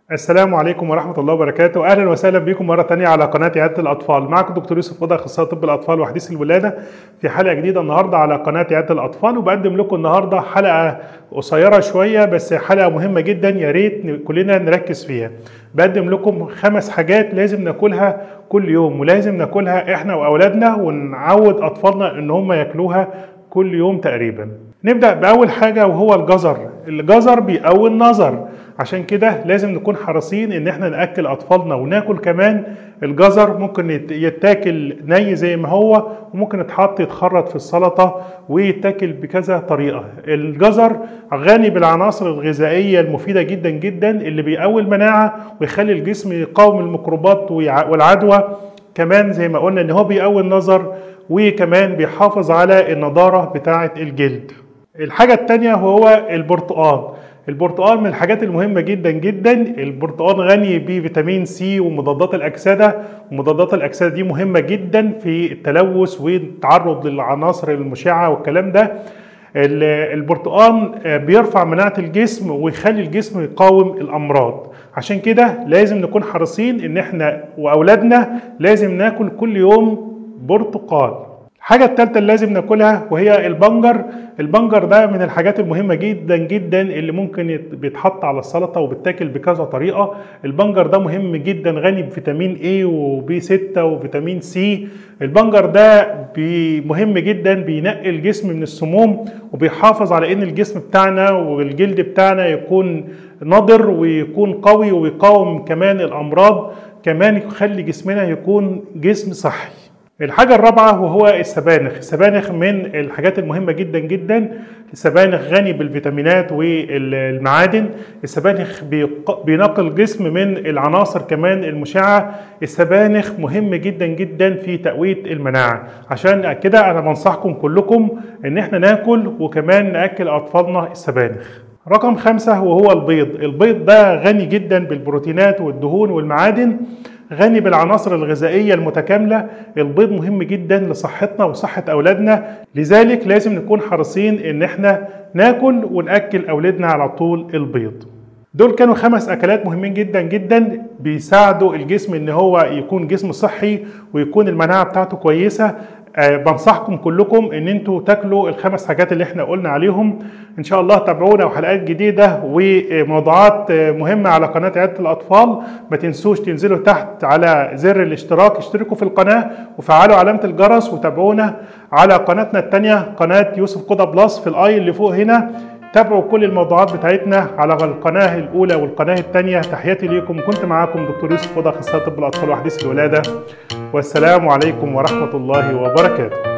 السلام عليكم ورحمة الله وبركاته أهلا وسهلا بكم مرة تانية على قناة عيادة الأطفال معكم دكتور يوسف قضا أخصائي طب الأطفال وحديث الولادة في حلقة جديدة النهاردة على قناة عيادة الأطفال وبقدم لكم النهاردة حلقة قصيرة شوية بس حلقة مهمة جدا يا ريت كلنا نركز فيها بقدم لكم خمس حاجات لازم ناكلها كل يوم ولازم ناكلها احنا واولادنا ونعود اطفالنا ان هم ياكلوها كل يوم تقريبا نبدا باول حاجه وهو الجزر الجزر بيقوي النظر عشان كده لازم نكون حريصين ان احنا ناكل اطفالنا وناكل كمان الجزر ممكن يتاكل ني زي ما هو وممكن يتحط يتخرط في السلطه ويتاكل بكذا طريقه الجزر غني بالعناصر الغذائيه المفيده جدا جدا اللي بيقوي المناعه ويخلي الجسم يقاوم الميكروبات والعدوى كمان زي ما قلنا ان هو بيقوي النظر وكمان بيحافظ على النضاره بتاعه الجلد الحاجه الثانيه وهو البرتقال البرتقال من الحاجات المهمه جدا جدا البرتقال غني بفيتامين سي ومضادات الاكسده ومضادات الاكسده دي مهمه جدا في التلوث والتعرض للعناصر المشعه والكلام ده البرتقال بيرفع مناعه الجسم ويخلي الجسم يقاوم الامراض عشان كده لازم نكون حريصين ان احنا واولادنا لازم ناكل كل يوم برتقال الحاجة التالتة اللي لازم ناكلها وهي البنجر البنجر ده من الحاجات المهمة جدا جدا اللي ممكن بيتحط على السلطة وبتاكل بكذا طريقة البنجر ده مهم جدا غني بفيتامين A وبي 6 وفيتامين سي البنجر ده مهم جدا بينقي الجسم من السموم وبيحافظ على ان الجسم بتاعنا والجلد بتاعنا يكون نضر ويكون قوي ويقاوم كمان الامراض كمان يخلي جسمنا يكون جسم صحي الحاجة الرابعة وهو السبانخ السبانخ من الحاجات المهمة جدا جدا السبانخ غني بالفيتامينات والمعادن السبانخ بينقي الجسم من العناصر كمان المشعة السبانخ مهم جدا جدا في تقوية المناعة عشان كده أنا بنصحكم كلكم إن احنا ناكل وكمان نأكل أطفالنا السبانخ رقم خمسة وهو البيض البيض ده غني جدا بالبروتينات والدهون والمعادن غني بالعناصر الغذائية المتكاملة البيض مهم جدا لصحتنا وصحة أولادنا لذلك لازم نكون حريصين إن احنا ناكل ونأكل أولادنا على طول البيض دول كانوا خمس أكلات مهمين جدا جدا بيساعدوا الجسم إن هو يكون جسم صحي ويكون المناعة بتاعته كويسة أه بنصحكم كلكم ان انتوا تاكلوا الخمس حاجات اللي احنا قلنا عليهم ان شاء الله تابعونا وحلقات جديده وموضوعات مهمه على قناه عياده الاطفال ما تنسوش تنزلوا تحت على زر الاشتراك اشتركوا في القناه وفعلوا علامه الجرس وتابعونا على قناتنا الثانيه قناه يوسف قضا بلس في الاي اللي فوق هنا تابعوا كل الموضوعات بتاعتنا على القناه الاولى والقناه الثانيه تحياتي ليكم كنت معاكم دكتور يوسف قضا اخصائي طب الاطفال وحديث الولاده والسلام عليكم ورحمه الله وبركاته